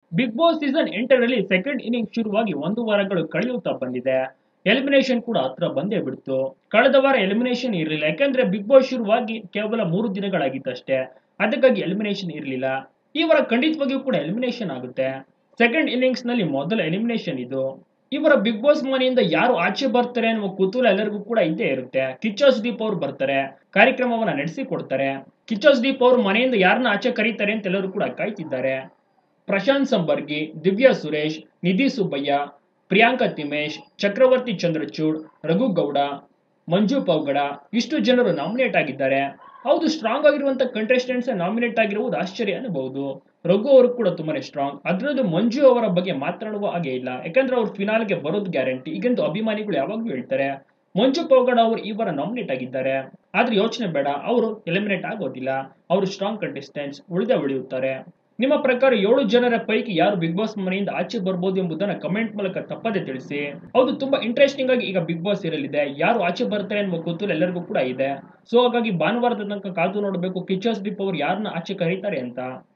big Boss season ಎಂಟರಲ್ಲಿ second inning ಶುರುವಾಗಿ ಒಂದು ವಾರಗಳು ಕಳೆಯುತ್ತಾ ಬಂದಿದೆ ಎಲಿಮಿನೇಷನ್ ಕೂಡ ಹತ್ರ ಬಂದೇ ಬಿಡ್ತು ಕಳೆದ ವಾರ ಎಲಿಮಿನೇಷನ್ ಇರಲಿಲ್ಲ ಯಾಕಂದ್ರೆ ಬಿಗ್ ಬಾಸ್ ಶುರುವಾಗಿ ಕೇವಲ ಮೂರು ದಿನಗಳಾಗಿತ್ತಷ್ಟೇ ಅದಕ್ಕಾಗಿ ಎಲಿಮಿನೇಷನ್ ಇರಲಿಲ್ಲ ಈ ವಾರ ಖಂಡಿತವಾಗಿಯೂ ಕೂಡ ಎಲಿಮಿನೇಷನ್ ಆಗುತ್ತೆ ಸೆಕೆಂಡ್ ಇನ್ನಿಂಗ್ಸ್ ನಲ್ಲಿ ಮೊದಲ ಎಲಿಮಿನೇಷನ್ ಇದು ಇವರ ಬಿಗ್ ಬಾಸ್ ಮನೆಯಿಂದ ಯಾರು ಆಚೆ ಬರ್ತಾರೆ ಅನ್ನುವ ಕುತೂಹಲ ಎಲ್ಲರಿಗೂ ಕೂಡ ಇದ್ದೇ ಇರುತ್ತೆ ಕಿಚ್ಚ ಸುದೀಪ್ ಅವರು ಬರ್ತಾರೆ ಕಾರ್ಯಕ್ರಮವನ್ನ ನಡೆಸಿ ಕೊಡ್ತಾರೆ ಕಿಚ್ಚ ಸುದೀಪ್ ಅವರು ಮನೆಯಿಂದ ಯಾರನ್ನ ಆಚೆ ಕರೀತಾರೆ ಅಂತ ಎಲ್ಲರೂ ಕೂಡ ಕಾಯ್ತಿದ್ದಾರೆ ಪ್ರಶಾಂತ್ ಸಂಬರ್ಗಿ ದಿವ್ಯಾ ಸುರೇಶ್ ನಿಧಿ ಸುಬ್ಬಯ್ಯ ಪ್ರಿಯಾಂಕಾ ತಿಮೇಶ್ ಚಕ್ರವರ್ತಿ ಚಂದ್ರಚೂಡ್ ರಘು ಗೌಡ ಮಂಜು ಪೌಗಡ ಇಷ್ಟು ಜನರು ನಾಮಿನೇಟ್ ಆಗಿದ್ದಾರೆ ಹೌದು ಸ್ಟ್ರಾಂಗ್ ಆಗಿರುವಂತ ಕಂಟೆಸ್ಟೆಂಟ್ಸ್ ನಾಮಿನೇಟ್ ಆಗಿರುವುದು ಆಶ್ಚರ್ಯ ಅನ್ನಬಹುದು ರಘು ಅವರು ಕೂಡ ತುಂಬಾನೇ ಸ್ಟ್ರಾಂಗ್ ಅದರಲ್ಲೂ ಮಂಜು ಅವರ ಬಗ್ಗೆ ಮಾತನಾಡುವ ಹಾಗೆ ಇಲ್ಲ ಯಾಕಂದ್ರೆ ಅವ್ರು ಫಿನಾಲ್ಗೆ ಬರೋದು ಗ್ಯಾರಂಟಿ ಈಗಂತೂ ಅಭಿಮಾನಿಗಳು ಯಾವಾಗ್ಲೂ ಹೇಳ್ತಾರೆ ಮಂಜು ಪೌಗಡ ಅವರು ಈ ವಾರ ನಾಮಿನೇಟ್ ಆಗಿದ್ದಾರೆ ಆದ್ರೆ ಯೋಚನೆ ಬೇಡ ಅವರು ಎಲಿಮಿನೇಟ್ ಆಗೋದಿಲ್ಲ ಅವರು ಸ್ಟ್ರಾಂಗ್ ಕಂಟೆಸ್ಟೆಂಟ್ಸ್ ಉಳಿದೇ ಉಳಿಯುತ್ತಾರೆ ನಿಮ್ಮ ಪ್ರಕಾರ ಏಳು ಜನರ ಪೈಕಿ ಯಾರು ಬಿಗ್ ಬಾಸ್ ಮನೆಯಿಂದ ಆಚೆ ಬರ್ಬೋದು ಎಂಬುದನ್ನ ಕಮೆಂಟ್ ಮೂಲಕ ತಪ್ಪದೆ ತಿಳಿಸಿ ಹೌದು ತುಂಬಾ ಇಂಟ್ರೆಸ್ಟಿಂಗ್ ಆಗಿ ಈಗ ಬಿಗ್ ಬಾಸ್ ಇರಲಿದೆ ಯಾರು ಆಚೆ ಬರ್ತಾರೆ ಎನ್ನುವ ಕುತೂಹಲ ಎಲ್ಲರಿಗೂ ಕೂಡ ಇದೆ ಸೊ ಹಾಗಾಗಿ ಭಾನುವಾರದ ತನಕ ಕಾದು ನೋಡಬೇಕು ಕಿಚ್ಚ ಸುದೀಪ್ ಅವರು ಯಾರನ್ನ ಆಚೆ ಕರೀತಾರೆ ಅಂತ